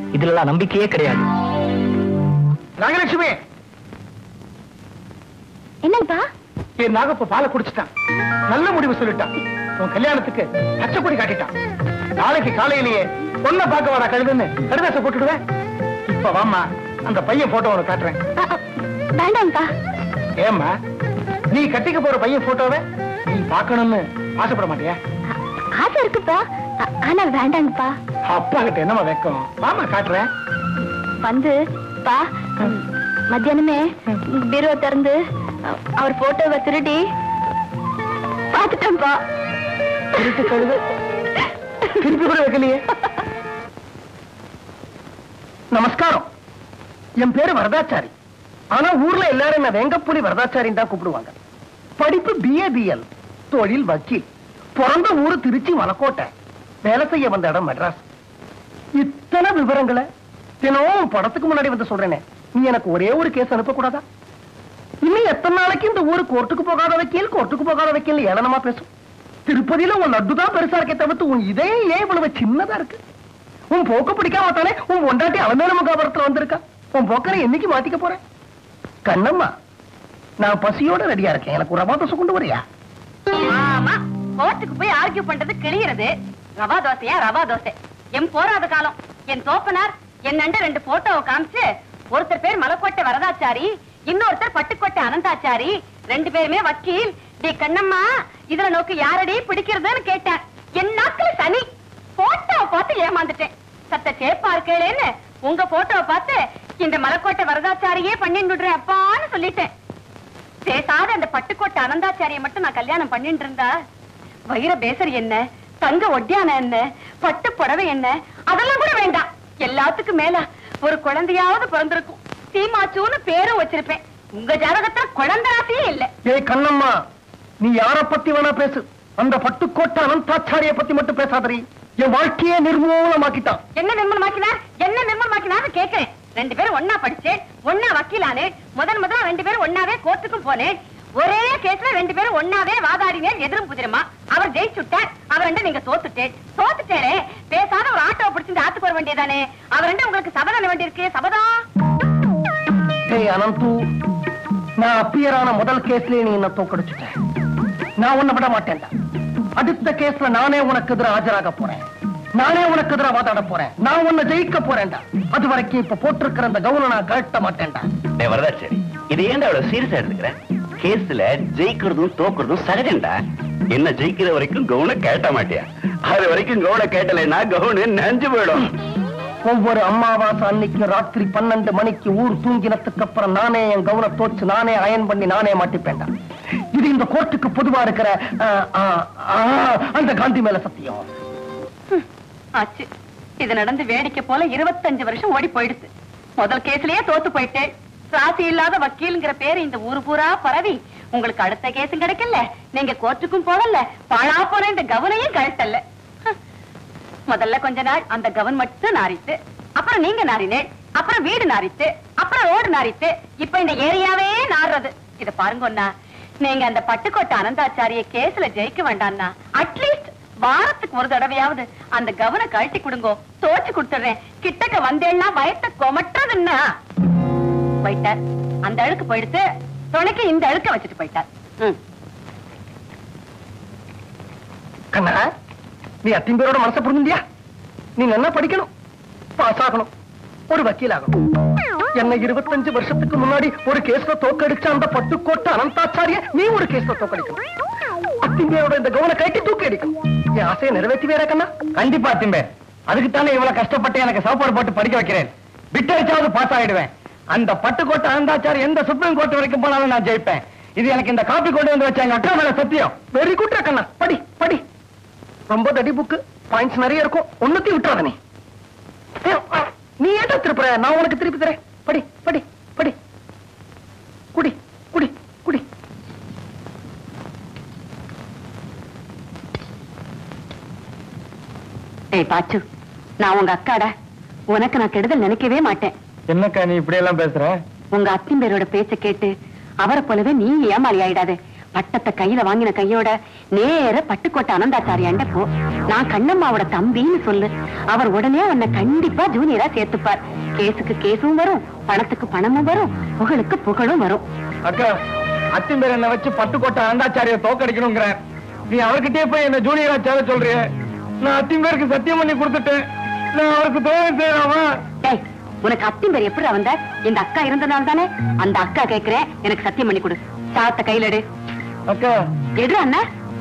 இதுல நம்பிக்கையே கிடையாது நாகலட்சுமி என்னங்கப்பா என் நாகப்ப பாலை குடிச்சிட்டான் நல்ல முடிவு சொல்லிட்டான் உன் கல்யாணத்துக்கு பச்சை கொடி காட்டிட்டான் நாளைக்கு காலையிலேயே பொண்ணை பார்க்க வர கழுதுன்னு கடுதாசை போட்டுடுவேன் இப்ப வாம்மா அந்த பையன் போட்டோ உனக்கு காட்டுறேன் வேண்டாங்கப்பா ஏம்மா நீ கட்டிக்க போற பையன் போட்டோவை நீ பார்க்கணும்னு ஆசைப்பட மாட்டியா ஆசை இருக்குப்பா ஆ- ஆனா வேண்டாங்கப்பா அப்பா கிட்ட என்னம்மா வைக்கும் வாமா காட்டுறேன் வந்து பா ம், மத்தியானமே பீரோ திறந்து அ- அவர் போட்டோவை திருடி பாத்துட்டேன்ப்பா திருட்டு கழுது திருப்பி கூட வைக்கலையே நமஸ்காரம் என் பேரு வரதாச்சாரி ஆனா ஊர்ல எல்லாரும் என்ன வெங்கப்புலி வரதாச்சாரின்னு தான் கூப்பிடுவாங்க படிப்பு பிஏ பிஎல் தொழில் வக்கீல் பிறந்த ஊரு திருச்சி மலக்கோட்டை வேலை செய்ய வந்த இடம் மெட்ராஸ் இத்தனை விவரங்களை தினமும் படத்துக்கு முன்னாடி வந்து சொல்றேனே நீ எனக்கு ஒரே ஒரு கேஸ் அனுப்ப கூடாதா இன்னும் எத்தனை நாளைக்கு இந்த ஊரு கோர்ட்டுக்கு போகாத வக்கீல் கோர்ட்டுக்கு போகாத வக்கீல் ஏளனமா பேசும் திருப்பதியில உன் லட்டு தான் பெருசா இருக்கே தவிர்த்து உன் இதே ஏன் இவ்வளவு சின்னதா இருக்கு உன் போக்க பிடிக்காம தானே உன் பொண்டாட்டி அலமேல முகாபுரத்துல வந்திருக்கா உன் போக்கனை என்னைக்கு மாத்திக்க போறேன் கண்ணம்மா நான் பசியோட ரெடியா இருக்கேன் எனக்கு ஒரு ரவா தோசை கொண்டு வரியா ஆமா கோர்ட்டுக்கு போய் ஆர்கியூ பண்றது கிளியறது ரவா தோசையா ரவா தோசை என் போராத காலம் என் தோப்பனார் என் அண்ட ரெண்டு போட்டோவை காமிச்சு ஒருத்தர் பேர் மலக்கோட்டை வரதாச்சாரி இன்னொருத்தர் பட்டுக்கோட்டை அனந்தாச்சாரி ரெண்டு பேருமே வக்கீல் டி கண்ணம்மா இதுல நோக்கு யாரடி பிடிக்கிறதுன்னு கேட்டேன் என் நாக்குல சனி போட்டோவை பார்த்து ஏமாந்துட்டேன் சத்த சேப்பா இருக்கேன்னு உங்க போட்டோவை பார்த்து இந்த மலக்கோட்டை வரதாச்சாரியே பண்ணிட்டு விடுறேன் அப்பான்னு சொல்லிட்டேன் பேசாத அந்த பட்டுக்கோட்டை அனந்தாச்சாரிய மட்டும் நான் கல்யாணம் பண்ணிட்டு இருந்தா வைர பேசர் என்ன தங்க ஒட்டியான என்ன பட்டு புடவை என்ன அதெல்லாம் கூட வேண்டாம் எல்லாத்துக்கும் மேல ஒரு குழந்தையாவது பிறந்திருக்கும் சீமாச்சூன்னு பேரும் வச்சிருப்பேன் உங்க ஜாதகத்துல குழந்தை ராசியே இல்ல ஏய் கண்ணம்மா நீ யார பத்தி வேணா பேசு அந்த பட்டுக்கோட்டை அனந்தாச்சாரிய பத்தி மட்டும் பேசாதரி என் வாழ்க்கையே நிர்மூலமாக்கிட்டான் என்ன நிர்மலமாக்கினார் என்ன நிர்மலமாக்கினார்னு கேட்கிறேன் ரெண்டு பேரும் ஒன்னா படிச்சேன் ஒன்னா வக்கீலானே முதன் முதல்ல ரெண்டு பேரும் ஒன்னாவே கோர்ட்டுக்கும் போனேன் ஒரே கேஸ்ல ரெண்டு பேரும் ஒன்னாவே வாதாடினேன் எதிரும் புதிரமா அவர் ஜெயிச்சுட்டார் அவர் ரெண்டு நீங்க தோத்துட்டேன் தோத்துட்டேரே பேசாத ஒரு ஆட்டோ பிடிச்சிட்டு ஆத்துக்கு வர வேண்டியதானே அவர் ரெண்டு உங்களுக்கு சபதம் வேண்டியிருக்கு சபதம் ஏய் அனந்து நான் அப்பியரான முதல் கேஸ்லயே நீ என்ன தோக்கடிச்சுட்ட நான் உன்னை விட மாட்டேன்டா அடுத்த கேஸ்ல நானே உனக்கு எதிராக ஆஜராக போறேன் நானே உனக்கு எதிராக வாதாட போறேன் நான் உன்னை ஜெயிக்க போறேன்டா அது வரைக்கும் இப்ப போட்டிருக்கிற அந்த கவுன நான் கழட்ட மாட்டேன்டா டேய் வரதாச்சேரி இது ஏன்டா அவ்வளவு சீரியஸா எடுத்துக்கிற கேஸ்ல ஜெயிக்கிறதும் தோக்குறதும் சகஜம்டா என்ன ஜெயிக்கிற வரைக்கும் கவுன கேட்ட மாட்டியா அது வரைக்கும் கவுன கேட்டலைன்னா கவுனு நஞ்சு போயிடும் ஒவ்வொரு அமாவாசை அன்னைக்கு ராத்திரி பன்னெண்டு மணிக்கு ஊர் தூங்கினத்துக்கு அப்புறம் நானே என் கவுன தோச்சு நானே அயன் பண்ணி நானே மாட்டிப்பேன்டா இது இந்த கோர்ட்டுக்கு பொதுவா இருக்கிற ஆ, ஆ, ஆ, அந்த காந்தி மேல சத்தியம் ஆச்சு இது நடந்து வேடிக்கை போல இருபத்தஞ்சு வருஷம் ஓடி போயிடுச்சு முதல் கேஸ்லயே தோத்து போயிட்டேன் ராசி இல்லாத வக்கீல்ங்கிற பேரு இந்த ஊரு பூரா பரவி உங்களுக்கு அடுத்த கேஸும் கிடைக்கல நீங்க கோர்ட்டுக்கும் போகல பாழா போன இந்த கவனையும் கழட்டல ஹம். முதல்ல கொஞ்ச நாள் அந்த கவன் மட்டும் நாரித்து அப்புறம் நீங்க நாரினேன் அப்புறம் வீடு நாரித்து அப்புறம் ரோடு நாரித்து இப்ப இந்த ஏரியாவே நாடுறது இத பாருங்கண்ணா நீங்க அந்த பட்டுக்கோட்டை அனந்தாச்சாரிய கேஸ்ல ஜெயிக்க வேண்டாம்னா அட்லீஸ்ட் வாரத்துக்கு ஒரு தடவையாவது அந்த கவனை கழட்டி கொடுங்கோ தோச்சு கொடுத்துடுறேன் கிட்டக்க வந்தேன்னா வயத்தை கொமட்டுறதுன்னா போயிட்டார் அந்த அழுக்கு போயிடுத்து துணைக்கு இந்த அழுக்க வச்சுட்டு போயிட்டார் ம். கண்ணா நீ அத்தின் பேரோட மனசை புரிஞ்சுண்டியா நீ நல்லா படிக்கணும் பாஸ் ஆகணும் ஒரு வக்கீல் ஆகணும் என்ன இருபத்தஞ்சு வருஷத்துக்கு முன்னாடி ஒரு கேஸ்ல தோக்கடிச்ச அந்த பட்டுக்கோட்டை அனந்தாச்சாரிய நீ ஒரு கேஸ்ல தோக்கடிக்கணும் அத்தின் பேரோட இந்த கவன கைட்டி தூக்கி அடிக்கணும் என் ஆசையை நிறைவேற்றி வேற கண்ணா கண்டிப்பா திம்பே அதுக்கு தானே இவ்வளவு கஷ்டப்பட்டு எனக்கு சாப்பாடு போட்டு படிக்க வைக்கிறேன் விட்டடிச்சாவது பாஸ் ஆயிடுவேன் அந்த பட்டுக்கோட்டை அனந்தாச்சாரி எந்த சுப்ரீம் கோர்ட் வரைக்கும் போனாலும் நான் ஜெயிப்பேன் இது எனக்கு இந்த காப்பி கொண்டு வந்து வச்ச எங்க அக்கா மேல சத்தியம் வெரி குட் கண்ணா படி படி ரொம்ப தடி புக்கு பாயிண்ட்ஸ் நிறைய இருக்கும் ஒண்ணுத்தையும் விட்டுறாத நீ ஏ, ஆ, நீ ஏன்டா திருப்புற நான் உனக்கு திருப்பி தரேன் படி படி படி குடி குடி குடி ஏய் பாச்சு நான் உங்க அக்காடா உனக்கு நான் கெடுதல் நினைக்கவே மாட்டேன் என்னக்கா நீ இப்படி எல்லாம் பேசுற உங்க அத்தின் பேரோட பேச்ச கேட்டு அவரை போலவே நீ ஏமாளி ஆயிடாதே பட்டத்தை கையில வாங்கின கையோட நேர பட்டுக்கோட்டை அனந்தாச்சாரியாண்ட போ நான் கண்ணம்மாவோட தம்பின்னு சொல்லு அவர் உடனே உன்னை கண்டிப்பா ஜூனியரா சேர்த்துப்பார் கேஸுக்கு கேஸும் வரும் பணத்துக்கு பணமும் வரும் புகழுக்கு புகழும் வரும் அக்கா அத்திம்பேர் என்ன வச்சு பட்டுக்கோட்டை அண்டாச்சாரிய தோக்கடிக்கணுங்கிற நீ அவர்கிட்டயே போய் என்ன ஜூனியரா சேர சொல்றிய நான் அத்திம்பேருக்கு சத்தியம் பண்ணி கொடுத்துட்டேன் நான் அவருக்கு தோழம் செய்யலாமா டேய் உனக்கு அத்தின் பேர் எப்படி வந்த இந்த அக்கா இருந்தனால தானே அந்த அக்கா கேக்குறேன் எனக்கு சத்தியம் பண்ணி கொடு சாத்த கையில எடு அக்கா எடு அண்ணா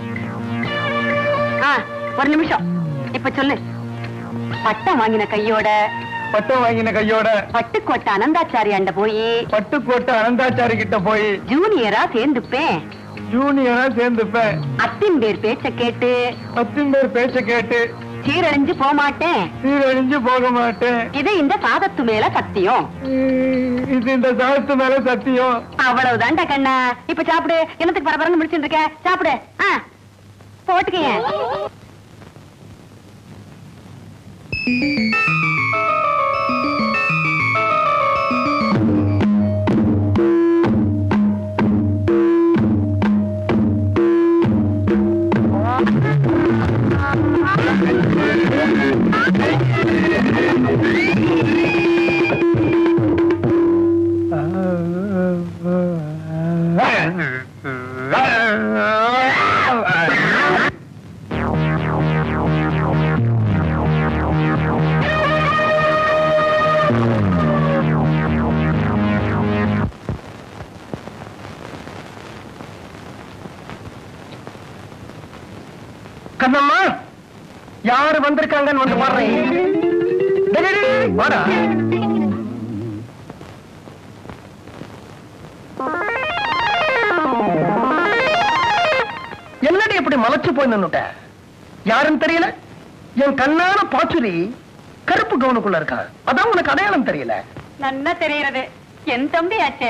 ஆ, ஒரு நிமிஷம் இப்ப சொல்லு பட்டம் வாங்கின கையோட பட்டம் வாங்கின கையோட பட்டுக்கோட்டை அனந்தாச்சாரி அண்ட போய் பட்டுக்கோட்டை அனந்தாச்சாரி கிட்ட போய் ஜூனியரா சேர்ந்துப்பேன் ஜூனியரா சேர்ந்துப்பேன் அத்தின் பேர் பேச்ச கேட்டு அத்திம்பேர் பேச்ச கேட்டு சீரழிஞ்சு போக மாட்டேன் சீரழிஞ்சு போக மாட்டேன் இது இந்த சாதத்து மேல சத்தியம் இது இந்த சாத்து மேல சத்தியம் அவ்வளவுதான்டா கண்ணா இப்ப சாப்பிடு என்னத்துக்கு பரபரன்னு முடிச்சுட்டு இருக்க சாப்பிடு ஆ, போட்டுக்கங்க கண்ணம்மா யாரு வந்திருக்காங்கன்னு வந்து பாடுறேன் டேய், டேய், டேய், வாடா என்னடி இப்படி மலைச்சு போய் நின்னுட்ட யாருன்னு தெரியல என் கண்ணான பாச்சுரி கருப்பு கவுனுக்குள்ள இருக்கா அதான் உனக்கு அடையாளம் தெரியல நன்னா தெரிகிறது என் தம்பி ஆச்சே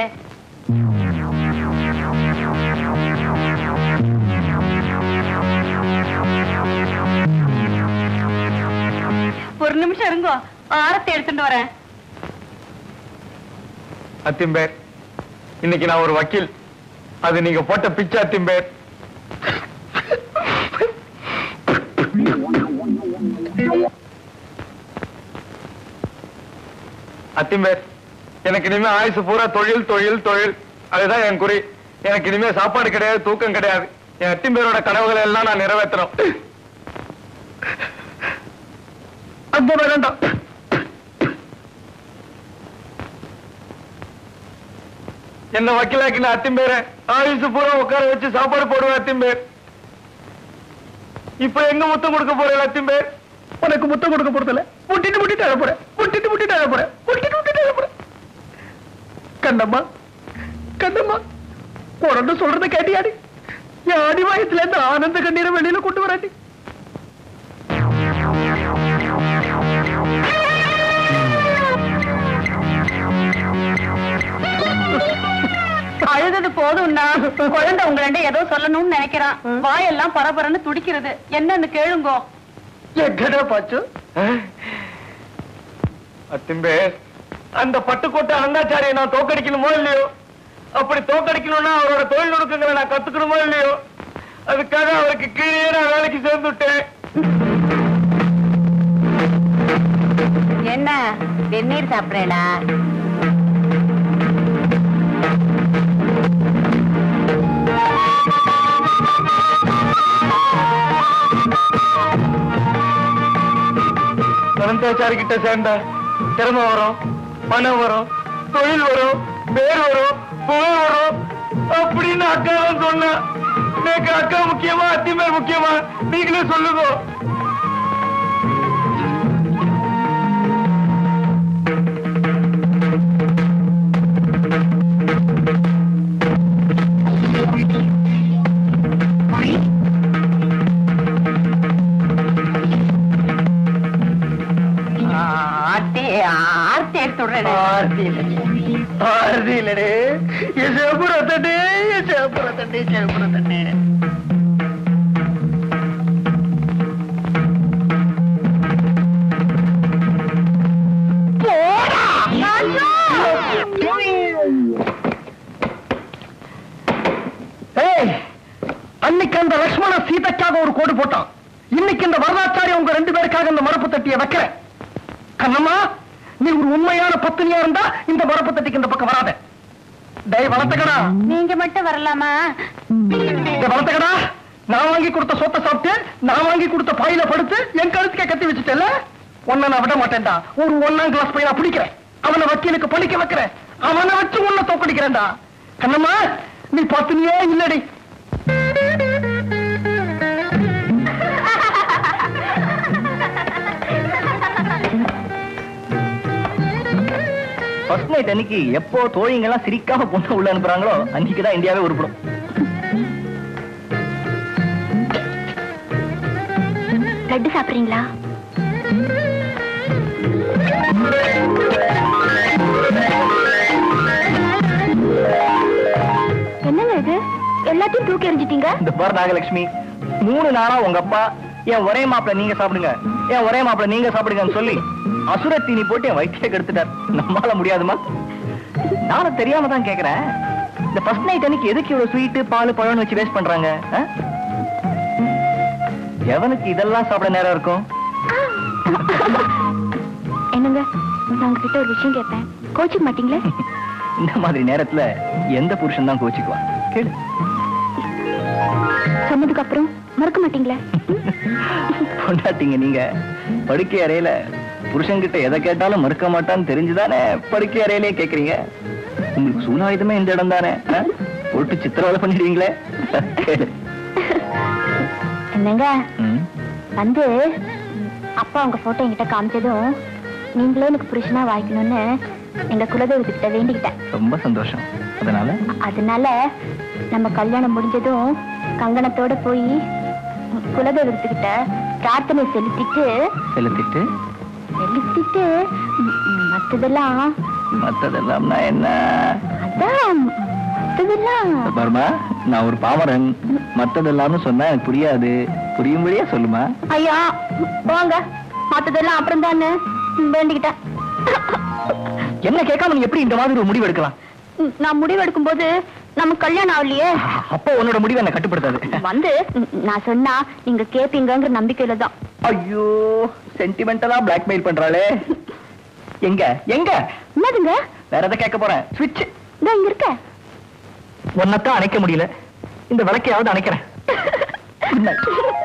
ஒரு நிமிஷம் இருங்கோ ஆரத்தை எடுத்துட்டு வரேன் அத்திம்பேர் இன்னைக்கு நான் ஒரு வக்கீல் அது நீங்க போட்ட பிச்சை அத்திம்பேர் அத்திம்பேர் எனக்கு இனிமே ஆயுசு பூரா தொழில் தொழில் தொழில் அதுதான் என் குறி எனக்கு இனிமே சாப்பாடு கிடையாது தூக்கம் கிடையாது என் அத்திம்பேரோட கனவுகளை எல்லாம் நான் நிறைவேற்றணும் அந்த வேண்டாம் என்ன வக்கீலாக்கின அத்திம்பேர ஆயுசு பூரா உட்கார வச்சு சாப்பாடு போடுவேன் அத்திம்பேர் இப்ப எங்க முத்தம் கொடுக்க போறேன் அத்திம்பேர் உனக்கு முத்தம் கொடுக்க போறதில்ல முட்டிட்டு முட்டிட்டு அழ போறேன் முட்டிட்டு முட்டிட்டு அழ போறேன் முட்டிட்டு முட்டிட்டு அழ போறேன் கண்ணம்மா கண்ணம்மா குழந்தை சொல்றத கேட்டியாடி என் அடி வயசுல இருந்து ஆனந்த கண்ணீரை வெளியில கொண்டு வராட்டி அழுதது போதும்னா குழந்தை உங்கள்ட்ட ஏதோ சொல்லணும்னு நினைக்கிறான் வாயெல்லாம் பரபரன்னு துடிக்கிறது என்னன்னு கேளுங்கோ எங்கடா பாச்சு அத்திம்பேர் அந்த பட்டுக்கோட்டை அனந்தாச்சாரியை நான் தோக்கடிக்கணுமோ இல்லையோ அப்படி தோக்கடிக்கணும்னா அவரோட தொழில் நுணுக்கங்களை நான் கத்துக்கணுமோ இல்லையோ அதுக்காக அவருக்கு கீழே நான் வேலைக்கு சேர்ந்துட்டேன் என்ன வெந்நீர் சாப்பிடறா அனந்தாச்சாரி கிட்ட சேர்ந்தா திறமை வரும் பணம் வரும் தொழில் வரும் பேர் வரும் புகழ் வரும் அப்படின்னு அக்கா தான் சொன்னா எனக்கு அக்கா முக்கியமா அத்திமேல் முக்கியமா நீங்களே சொல்லுங்க ஆர்த்தி ஆர்த்தி எடுத்து விடுறேன் ஆர்த்தி இல்லடி ஆர்த்தி இல்லடி என் சேப்புற தண்ணி என் சேப்புற தண்ணி சேப்புற தண்ணி ஏய் அன்னைக்கு அந்த லக்ஷ்மண சீதைக்காக ஒரு கோடு போட்டான் இன்னைக்கு இந்த வரதாச்சாரி உங்க ரெண்டு பேருக்காக இந்த மரப்பு தட்டிய வைக்கிறேன் கண்ணம்மா நீ ஒரு உண்மையான பத்தினியா இருந்தா இந்த மரப்பு தட்டிக்கு இந்த பக்கம் வராத டேய் வளர்த்தக்கடா நீங்க மட்டும் வரலாமா இந்த வளர்த்தக்கடா நான் வாங்கி கொடுத்த சொத்தை சாப்பிட்டு நான் வாங்கி கொடுத்த பாயில படுத்து என் கழுத்துக்கே கத்தி வச்சுட்டேல்ல உன்னை நான் விட மாட்டேன்டா ஒரு ஒன்னாம் கிளாஸ் பையனா பிடிக்கிறேன் அவனை வக்கீலுக்கு படிக்க வைக்கிறேன் அவனை வச்சு உன்னை தோக்கடிக்கிறேன்டா கண்ணம்மா நீ பத்தினியே இல்லடி ஃபர்ஸ்ட் நைட் அன்னைக்கு எப்போ தோழிங்க எல்லாம் சிரிக்காம பொண்ணு உள்ள அனுப்புறாங்களோ அன்னைக்கு தான் இந்தியாவே உருப்படும் லட்டு சாப்பிடுறீங்களா என்னங்க இது எல்லாத்தையும் தூக்கி எறிஞ்சிட்டீங்க இந்த பார் நாகலட்சுமி மூணு நாளா உங்க அப்பா என் ஒரே மாப்பிள நீங்க சாப்பிடுங்க என் ஒரே மாப்பிள நீங்க சாப்பிடுங்கன்னு சொல்லி அசுர தீனி போட்டு என் வயிற்றையே கெடுத்துட்டார் நம்மால முடியாதுமா நானும் தெரியாம தான் கேக்குறேன் இந்த ஃபர்ஸ்ட் நைட் அன்னைக்கு எதுக்கு இவ்வளவு ஸ்வீட் பால் பழம்னு வச்சு வேஸ்ட் பண்றாங்க ஆ? எவனுக்கு இதெல்லாம் சாப்பிட நேரம் இருக்கும் என்னங்க நான் உங்ககிட்ட ஒரு விஷயம் கேட்பேன் கோச்சிக்க மாட்டீங்களே இந்த மாதிரி நேரத்துல எந்த புருஷன் தான் கோச்சிக்குவான் கேளு சொன்னதுக்கு அப்புறம் மறக்க மாட்டீங்களே கொண்டாட்டீங்க நீங்க படுக்கை அறையில புருஷன்கிட்ட எதை கேட்டாலும் மறுக்க மாட்டான்னு தெரிஞ்சுதானே படுக்கை அறையிலே கேக்குறீங்க உங்களுக்கு சூனாயுதமே இந்த இடம் தானே ஆ? போட்டு சித்திரவதை பண்ணிடுவீங்களே கேளு. என்னங்க ம். வந்து அப்பா உங்க போட்டோ என்கிட்ட காமிச்சதும் நீங்களே எனக்கு புருஷனா வாய்க்கணும்னு எங்க குலதெய்வத்துக்கிட்ட வேண்டிக்கிட்டேன் ரொம்ப சந்தோஷம் அதனால அதனால நம்ம கல்யாணம் முடிஞ்சதும் கங்கணத்தோட போய் குலதெய்வத்துக்கிட்ட பிரார்த்தனை செலுத்திட்டு செலுத்திட்டு செலுத்திட்டு ம், ம், மத்ததெல்லாம் மத்ததெல்லாம்னா என்ன அதான் மத்ததெல்லாம் பர்மா நான் ஒரு பாமரன் மத்ததெல்லாம்னு சொன்னா எனக்கு புரியாது புரியும்படியா சொல்லுமா ஐயா போங்க மத்ததெல்லாம் அப்புறம் தானே வேண்டிக்கிட்டேன் என்ன கேட்காம நீ எப்படி இந்த மாதிரி ஒரு முடிவு எடுக்கலாம் ம், நான் முடிவெடுக்கும் போது நமக்கு கல்யாணம் ஆகலையே அப்போ உன்னோட முடிவை என்ன கட்டுப்படுத்தாது வந்து ம், நான் சொன்னா நீங்க கேப்பீங்கங்கிற நம்பிக்கையில தான் ஐயோ சென்டிமெண்டலா பிளாக்மெயில் பண்றாளே எங்க எங்க என்னதுங்க வேற எதை கேட்க போறேன் ஸ்விட்ச் இதோ இங்க இருக்க ஒன்னத்தான் அணைக்க முடியல இந்த விளக்கையாவது அணைக்கிறேன் Good night.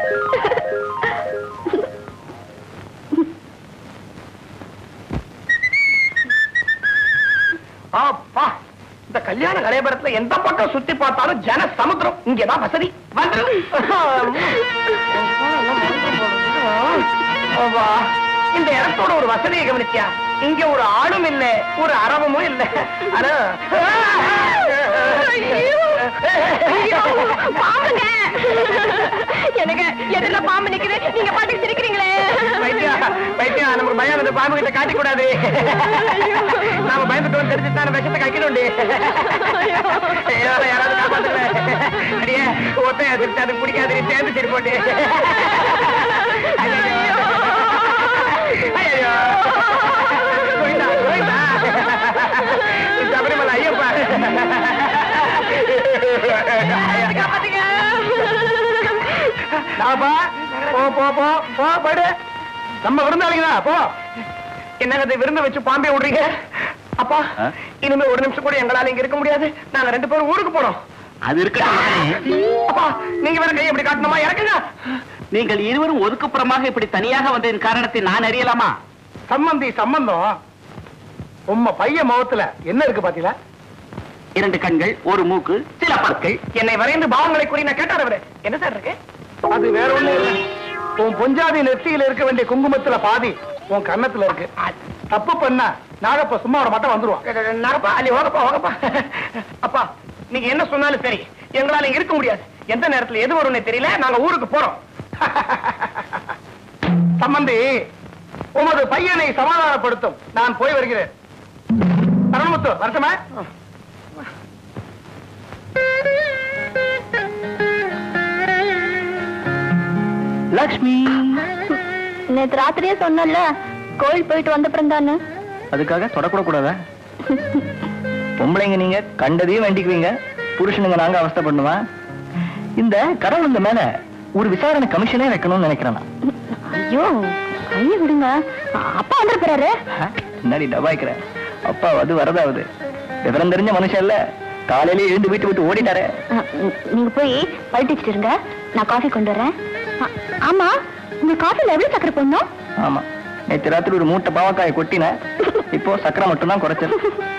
அப்பா இந்த கல்யாண கலையபுரத்துல எந்த பக்கம் சுத்தி பார்த்தாலும் ஜன சமுத்திரம் இங்கதான் வசதி வந்து அப்பா, இந்த இடத்தோட ஒரு வசதியை கவனிச்சியா இங்க ஒரு ஆளும் இல்ல ஒரு அரவமும் இல்ல ஆனா பாம்புங்க எனக்கு எதிரில பாம்பு நிக்குது நீங்க பாட்டுக்கு சிரிக்கிறீங்களே வைத்தியா வைத்தியா நமக்கு பயம் அந்த பாம்பு கிட்ட காட்டி கூடாது நாம பயந்துட்டோம் தெரிஞ்சுதான் விஷத்தை கக்கணும்டி ஐயோ, யாராவது காப்பாத்துங்களேன். அடியே ஒத்தையா திருச்சி அது பிடிக்காது நீ சேர்ந்து சரி போட்டு ஐயையோ. ஐயையோ. கோவிந்தா, கோவிந்தா. சபரிமலை ஐயப்பா நாப்பா, போ போ போ போ படு நம்ம விருந்தாளிங்களா போ என்னங்க இது விருந்து வச்சு பாம்பே விடுறீங்க அப்பா ஆ? இனிமே ஒரு நிமிஷம் கூட எங்களால இங்க இருக்க முடியாது நாங்க ரெண்டு பேரும் ஊருக்கு போறோம் அது இருக்கட்டும் அப்பா நீங்க வேற கை எப்படி காட்டணுமா இறக்குங்க நீங்கள் இருவரும் ஒதுக்குப்புறமாக இப்படி தனியாக வந்ததின் காரணத்தை நான் அறியலாமா சம்பந்தி சம்பந்தம் உம்ம பையன் முகத்துல என்ன இருக்கு பாத்தீங்களா இரண்டு கண்கள் ஒரு மூக்கு சில பற்கள் என்னை வரைந்து பாவங்களை கூறி நான் கேட்டார் அவரு என்ன சார் இருக்கு அது வேற ஒண்ணு இல்ல உன் பொஞ்சாதி நெத்தியில இருக்க வேண்டிய குங்குமத்துல பாதி உன் கன்னத்துல இருக்கு தப்பு பண்ண நாகப்பா சும்மா அவட மட்டும் வந்துருவான் நாகப்பா அல்லி ஓகப்பா ஓகப்பா அப்பா நீங்க என்ன சொன்னாலும் சரி எங்களால இங்க இருக்க முடியாது எந்த நேரத்துல எது வரும்னு தெரியல நாங்க ஊருக்கு போறோம் சம்பந்தி உமது பையனை சமாதானப்படுத்தும் நான் போய் வருகிறேன் தரணுமுத்து வருஷமா லக்ஷ்மி நேத்து ராத்திரியே சொன்னல கோயில் போயிட்டு வந்தப்புறம் தானே அதுக்காக தொடக்கூட கூடாதா பொம்பளைங்க நீங்க கண்டதையும் வேண்டிக்குவீங்க புருஷனுங்க நாங்க அவஸ்தை பண்ணுவேன் இந்த கடவுள் இந்த மேல ஒரு விசாரணை கமிஷனே வைக்கணும்னு நினைக்கிறேன் நான். ஐயோ கையை விடுங்க அப்பா வந்துட போறாரு முன்னாடி டபாய்க்கிறேன் அப்பா அது வரதாவது விவரம் தெரிஞ்ச மனுஷன் இல்ல காலையிலே எழுந்து வீட்டு விட்டு ஓடிட்டாரே அஹ், நீ- நீங்க போய் பல்டிச்சுட்டு இருங்க நான் காஃபி கொண்டு வரேன் அ- ஆமா உங்க காஃபில எவ்வளவு சக்கரை போடணும் ஆமா நேற்று ராத்திரி ஒரு மூட்டை பாவக்காயை கொட்டினேன் இப்போ சக்கரை மட்டும் தான் குறைச்சல்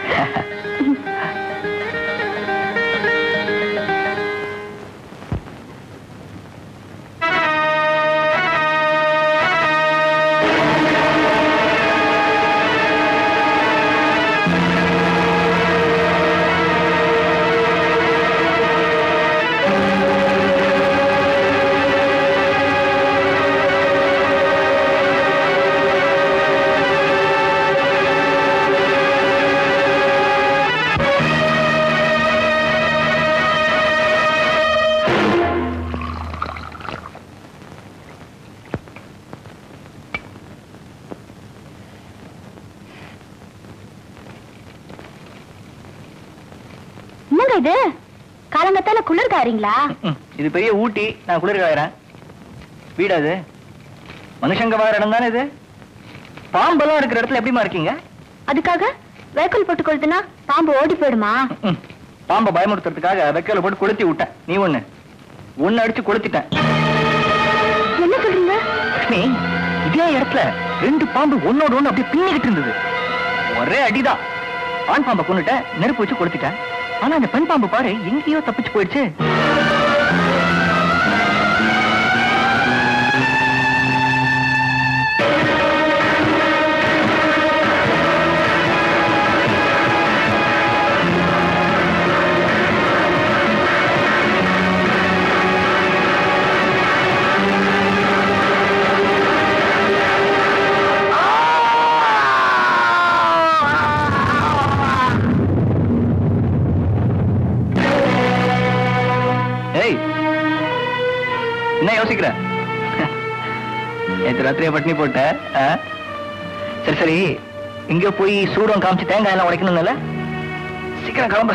என்னங்க இது காலங்கத்தால குளிர் காரீங்களா ம், இது பெரிய ஊட்டி நான் குளிர் காயறேன் வீடா இது மனுஷங்க வாழ இடம் தானே இது பாம்பெல்லாம் இருக்கிற இடத்துல எப்படிமா இருக்கீங்க அதுக்காக வேக்கல் போட்டு கொளுத்துனா பாம்பு ஓடி போயிடுமா ம், பாம்பை பயமுறுத்துறதுக்காக வெக்கையில போட்டு கொளுத்தி விட்டேன் நீ ஒண்ணு ஒண்ணு அடிச்சு கொளுத்திட்டேன் என்ன சொல்றீங்க நீ இதே இடத்துல ரெண்டு பாம்பு ஒன்னோட ஒண்ணு அப்படியே பின்னிக்கிட்டு இருந்தது ஒரே அடிதான் ஆண் பாம்பை கொண்டுட்டேன் நெருப்பு வச்சு கொளுத்திட்டேன் ஆனா அந்த பெண் பாம்பு பாரு எங்கேயோ தப்பிச்சு போயிடுச்சு ஏய் என்ன யோசிக்கிற நேற்று ராத்திரியே பட்னி போட்ட ஆ? சரி சரி இங்க போய் சூடம் காமிச்சு தேங்காய் எல்லாம் உடைக்கணும்ல சீக்கிரம் கிளம்ப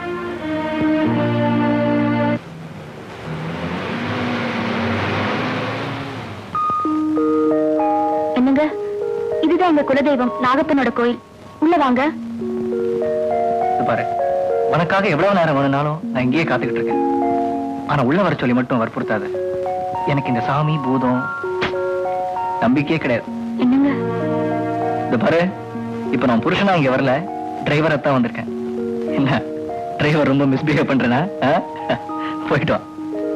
என்னங்க இதுதான் எங்க குலதெய்வம் நாகப்பனோட கோயில் உள்ள வாங்க இது பாரு உனக்காக எவ்வளவு நேரம் வேணும்னாலும் நான் இங்கேயே காத்துக்கிட்டு இருக்கேன் ஆனா உள்ள வர சொல்லி மட்டும் வற்புறுத்தாத எனக்கு இந்த சாமி பூதம் நம்பிக்கையே கிடையாது என்னங்க இந்த பாரு இப்ப நான் புருஷனா இங்க வரல டிரைவரா தான் வந்திருக்கேன் என்ன டிரைவர் ரொம்ப மிஸ்பிஹேவ் பண்றேனா ஆ? போயிட்டு வா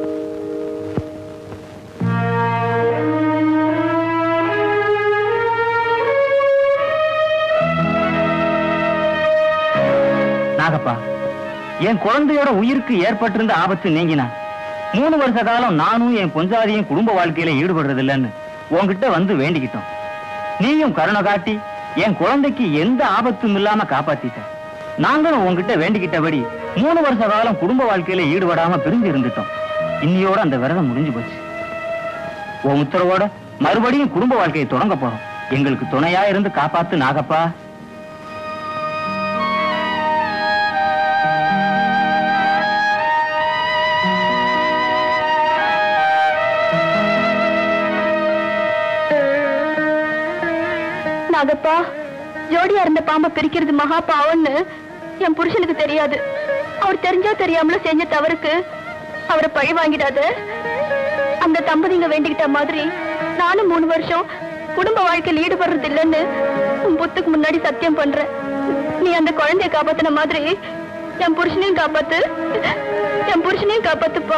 நாகப்பா என் குழந்தையோட உயிருக்கு ஏற்பட்டிருந்த ஆபத்து நீங்கினா மூணு வருஷ காலம் நானும் என் பொஞ்சாதியும் குடும்ப வாழ்க்கையில ஈடுபடுறது இல்லைன்னு உன்கிட்ட வந்து வேண்டிக்கிட்டோம் நீயும் கருணை காட்டி என் குழந்தைக்கு எந்த ஆபத்தும் இல்லாம காப்பாத்திட்ட நாங்களும் உன்கிட்ட வேண்டிக்கிட்டபடி மூணு வருஷ காலம் குடும்ப வாழ்க்கையில ஈடுபடாம பிரிஞ்சு இருந்துட்டோம் இன்னியோட அந்த விரதம் முடிஞ்சு போச்சு உன் உத்தரவோட மறுபடியும் குடும்ப வாழ்க்கையை தொடங்க போறோம் எங்களுக்கு துணையா இருந்து காப்பாத்து நாகப்பா நாகப்பா ஜோடியா இருந்த பாம்பை பிரிக்கிறது மகா பாவம்னு என் புருஷனுக்கு தெரியாது அவர் தெரிஞ்சோ தெரியாமலோ செஞ்ச தவறுக்கு அவரை பழி வாங்கிடாத அந்த தம்பதிங்க வேண்டிக்கிட்ட மாதிரி நானும் மூணு வருஷம் குடும்ப வாழ்க்கையில் ஈடுபடுறது இல்லைன்னு உன் புத்துக்கு முன்னாடி சத்தியம் பண்றேன் நீ அந்த குழந்தைய காப்பாத்தின மாதிரி என் புருஷனையும் காப்பாத்து என் புருஷனையும் காப்பாத்துப்பா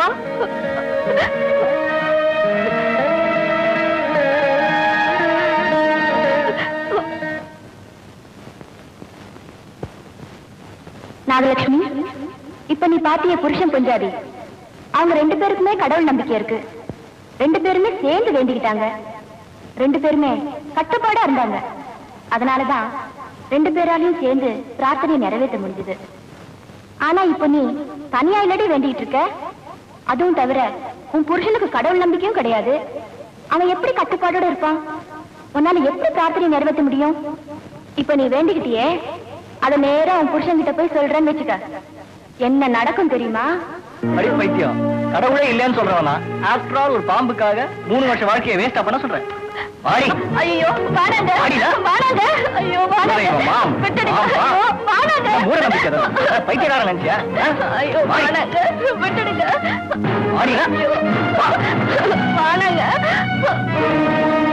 நாகலட்சுமி இப்ப நீ பாத்திய புருஷன் பொஞ்சாதி அவங்க ரெண்டு பேருக்குமே கடவுள் நம்பிக்கை இருக்கு ரெண்டு பேருமே சேர்ந்து வேண்டிக்கிட்டாங்க ரெண்டு பேருமே கட்டுப்பாடா இருந்தாங்க அதனாலதான் ரெண்டு பேராலையும் சேர்ந்து பிரார்த்தனையை நிறைவேற்ற முடிஞ்சது ஆனா இப்ப நீ தனியா இல்லடி வேண்டிட்டு இருக்க அதுவும் தவிர உன் புருஷனுக்கு கடவுள் நம்பிக்கையும் கிடையாது அவன் எப்படி கட்டுப்பாடோட இருப்பான் உன்னால எப்படி பிரார்த்தனை நிறைவேற்ற முடியும் இப்ப நீ வேண்டிக்கிட்டியே அத நேரா உன் புருஷன் கிட்ட போய் சொல்றேன்னு வச்சுக்க என்ன நடக்கும் தெரியுமா அடி பைத்தியம் கடவுளே இல்லைன்னு சொல்றவனா ஆஃப்டர் ஆல் ஒரு பாம்புக்காக மூணு வருஷம் வாழ்க்கையை வேஸ்டா பண்ண சொல்றேன் வாடி ஐயோ வாடாங்க வாடிடா. வாடாங்க ஐயோ வாடாங்க ஐயோ, மாம். விட்டுடுங்க மாம், வா. ஐயோ, வாடாங்க நான் மூட நம்பிக்கை தான். பைத்தியக்காரன் நினைச்சியா ஆ? ஐயோ வாடி. வாடாங்க விட்டுடுங்க வாடிடா. ஐயோ, வாடாங்க